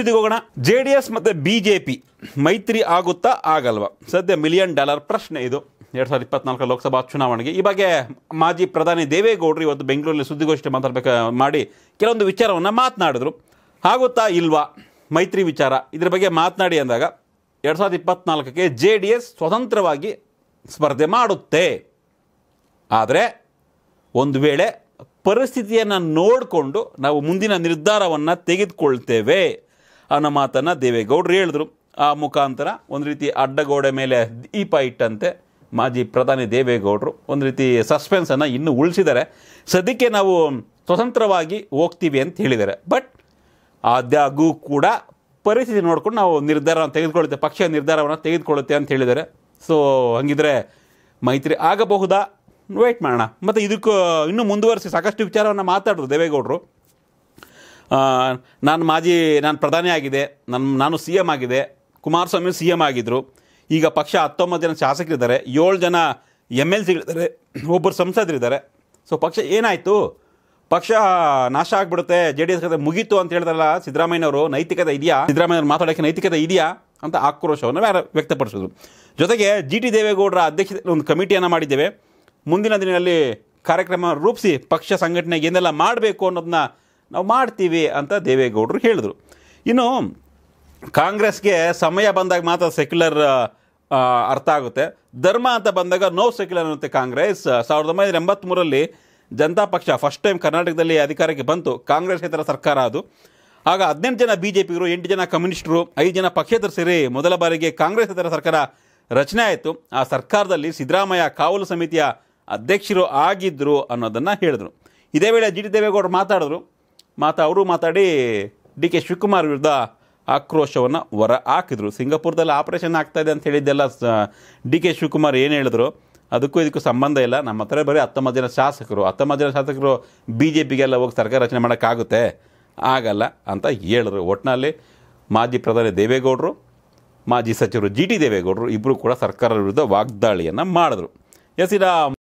ಇದೀಗ ಹೋಗೋಣ J D S ಮತ್ತು ಬಿ ಜೆ ಪಿ ಮೈತ್ರಿ ಆಗುತ್ತಾ ಆಗಲ್ವಾ ಸದ್ಯ ಮಿಲಿಯನ್ ಡಾಲರ್ ಪ್ರಶ್ನೆ ಇದು ಎರಡು ಸಾವಿರದ ಇಪ್ಪತ್ನಾಲ್ಕರ ಲೋಕಸಭಾ ಚುನಾವಣೆಗೆ ಈ ಬಗ್ಗೆ ಮಾಜಿ ಪ್ರಧಾನಿ ದೇವೇಗೌಡರು ಇವತ್ತು ಬೆಂಗಳೂರಲ್ಲಿ ಸುದ್ದಿಗೋಷ್ಠಿ ಮಾತಾಡಬೇಕ ಮಾಡಿ ಕೆಲವೊಂದು ವಿಚಾರವನ್ನು ಮಾತನಾಡಿದ್ರು ಆಗುತ್ತಾ ಇಲ್ವಾ ಮೈತ್ರಿ ವಿಚಾರ ಇದ್ರ ಬಗ್ಗೆ ಮಾತನಾಡಿ ಅಂದಾಗ ಎರಡು ಸಾವಿರದ ಇಪ್ಪತ್ನಾಲ್ಕಕ್ಕೆ ಜೆ ಡಿ ಎಸ್ ಸ್ವತಂತ್ರವಾಗಿ ಸ್ಪರ್ಧೆ ಮಾಡುತ್ತೆ ಆದರೆ ಒಂದು ವೇಳೆ ಪರಿಸ್ಥಿತಿಯನ್ನು ನೋಡಿಕೊಂಡು ನಾವು ಮುಂದಿನ ನಿರ್ಧಾರವನ್ನು ತೆಗೆದುಕೊಳ್ತೇವೆ ಅನ್ನೋ ಮಾತನ್ನು ದೇವೇಗೌಡರು ಹೇಳಿದ್ರು ಆ ಮುಖಾಂತರ ಒಂದು ರೀತಿ ಅಡ್ಡಗೋಡೆ ಮೇಲೆ ದೀಪ ಇಟ್ಟಂತೆ ಮಾಜಿ ಪ್ರಧಾನಿ ದೇವೇಗೌಡರು ಒಂದು ರೀತಿ ಸಸ್ಪೆನ್ಸನ್ನು ಇನ್ನೂ ಉಳಿಸಿದ್ದಾರೆ ಸದ್ಯಕ್ಕೆ ನಾವು ಸ್ವತಂತ್ರವಾಗಿ ಹೋಗ್ತೀವಿ ಅಂತ ಹೇಳಿದ್ದಾರೆ ಬಟ್ ಆದಾಗೂ ಕೂಡ ಪರಿಸ್ಥಿತಿ ನೋಡ್ಕೊಂಡು ನಾವು ನಿರ್ಧಾರವನ್ನು ತೆಗೆದುಕೊಳ್ಳುತ್ತೆ ಪಕ್ಷ ನಿರ್ಧಾರವನ್ನು ತೆಗೆದುಕೊಳ್ಳುತ್ತೆ ಅಂತ ಹೇಳಿದ್ದಾರೆ ಸೊ ಹಂಗಿದ್ರೆ ಮೈತ್ರಿ ಆಗಬಹುದಾ ವೇಟ್ ಮಾಡೋಣ ಮತ್ತು ಇದಕ್ಕೂ ಇನ್ನೂ ಮುಂದುವರಿಸಿ ಸಾಕಷ್ಟು ವಿಚಾರವನ್ನು ಮಾತಾಡಿದ್ರು ದೇವೇಗೌಡರು ಆ, ನಾನು ಮಾಜಿ ನಾನು ಪ್ರಧಾನಿ ಆಗಿದೆ ನನ್ನ ನಾನು ಸಿ ಎಮ್ ಆಗಿದೆ ಕುಮಾರಸ್ವಾಮಿ ಸಿ ಎಮ್ ಆಗಿದ್ದರು ಈಗ ಪಕ್ಷ ಹತ್ತೊಂಬತ್ತು ಜನ ಶಾಸಕರಿದ್ದಾರೆ ಏಳು ಜನ ಎಮ್ ಎಲ್ ಸಿಗಳಿದ್ದಾರೆ ಒಬ್ಬರು ಸಂಸದರಿದ್ದಾರೆ ಸೊ ಪಕ್ಷ ಏನಾಯಿತು ಪಕ್ಷ ನಾಶ ಆಗಿಬಿಡುತ್ತೆ ಜೆ ಡಿ ಎಸ್ ಕತೆ ಮುಗೀತು ಅಂತ ಹೇಳಿದ್ರಲ್ಲ ಸಿದ್ದರಾಮಯ್ಯನವರು ನೈತಿಕತೆ ಇದೆಯಾ ಸಿದ್ದರಾಮಯ್ಯವ್ರು ಮಾತಾಡೋಕ್ಕೆ ನೈತಿಕತೆ ಇದೆಯಾ ಅಂತ ಆಕ್ರೋಶವನ್ನು ವ್ಯಾರ ವ್ಯಕ್ತಪಡಿಸಿದ್ರು ಜೊತೆಗೆ ಜಿ ಟಿ ದೇವೇಗೌಡರ ಅಧ್ಯಕ್ಷತೆಯಲ್ಲಿ ಒಂದು ಕಮಿಟಿಯನ್ನು ಮಾಡಿದ್ದೇವೆ ಮುಂದಿನ ದಿನಗಳಲ್ಲಿ ಕಾರ್ಯಕ್ರಮ ರೂಪಿಸಿ ಪಕ್ಷ ಸಂಘಟನೆಗೆ ಏನೆಲ್ಲ ಮಾಡಬೇಕು ಅನ್ನೋದನ್ನ ನಾವು ಮಾಡ್ತೀವಿ ಅಂತ ದೇವೇಗೌಡರು ಹೇಳಿದರು ಇನ್ನು ಕಾಂಗ್ರೆಸ್ಗೆ ಸಮಯ ಬಂದಾಗ ಮಾತ್ರ ಸೆಕ್ಯುಲರ್ ಅರ್ಥ ಆಗುತ್ತೆ ಧರ್ಮ ಅಂತ ಬಂದಾಗ ನೋ ಸೆಕ್ಯುಲರ್ ಅನ್ನುತ್ತೆ ಕಾಂಗ್ರೆಸ್ ಸಾವಿರದ ಒಂಬೈನೂರ ಎಂಬತ್ತ್ಮೂರಲ್ಲಿ ಜನತಾ ಪಕ್ಷ ಫಸ್ಟ್ ಟೈಮ್ ಕರ್ನಾಟಕದಲ್ಲಿ ಅಧಿಕಾರಕ್ಕೆ ಬಂತು ಕಾಂಗ್ರೆಸ್ಸೇತರ ಸರ್ಕಾರ ಅದು ಆಗ ಹದಿನೆಂಟು ಜನ ಬಿ ಜೆ ಪಿಗರು ಎಂಟು ಜನ ಕಮ್ಯುನಿಸ್ಟರು ಐದು ಜನ ಪಕ್ಷೇತರ ಸೇರಿ ಮೊದಲ ಬಾರಿಗೆ ಕಾಂಗ್ರೆಸ್ಸೇತರ ಸರ್ಕಾರ ರಚನೆ ಆಯಿತು ಆ ಸರ್ಕಾರದಲ್ಲಿ ಸಿದ್ದರಾಮಯ್ಯ ಕಾವಲು ಸಮಿತಿಯ ಅಧ್ಯಕ್ಷರು ಆಗಿದ್ದರು ಅನ್ನೋದನ್ನು ಹೇಳಿದ್ರು ಇದೇ ವೇಳೆ ಜಿ ಟಿ ದೇವೇಗೌಡರು ಮಾತಾಡಿದ್ರು ಮಾತಾ ಅವರು ಮಾತಾಡಿ ಡಿ ಕೆ ಶಿವಕುಮಾರ್ ವಿರುದ್ಧ ಆಕ್ರೋಶವನ್ನು ಹೊರ ಹಾಕಿದ್ರು ಸಿಂಗಾಪುರದಲ್ಲಿ ಆಪರೇಷನ್ ಆಗ್ತಾ ಇದೆ ಅಂತ ಹೇಳಿದ್ದೆಲ್ಲ ಡಿ ಕೆ ಶಿವಕುಮಾರ್ ಏನು ಹೇಳಿದ್ರು ಅದಕ್ಕೂ ಇದಕ್ಕೂ ಸಂಬಂಧ ಇಲ್ಲ ನಮ್ಮ ಹತ್ರ ಬರೀ ಹತ್ತೊಂಬತ್ತು ಜನ ಶಾಸಕರು ಹತ್ತೊಂಬತ್ತು ಜನ ಶಾಸಕರು ಬಿ ಜೆ ಪಿಗೆಲ್ಲ ಹೋಗಿ ಸರ್ಕಾರ ರಚನೆ ಮಾಡೋಕ್ಕಾಗುತ್ತೆ ಆಗಲ್ಲ ಅಂತ ಹೇಳಿದ್ರು ಒಟ್ಟಿನಲ್ಲಿ ಮಾಜಿ ಪ್ರಧಾನಿ ದೇವೇಗೌಡರು ಮಾಜಿ ಸಚಿವರು ಜಿ ಟಿ ದೇವೇಗೌಡರು ಇಬ್ಬರು ಕೂಡ ಸರ್ಕಾರದ ವಿರುದ್ಧ ವಾಗ್ದಾಳಿಯನ್ನು ಮಾಡಿದ್ರು ಎಸ್ ಇದ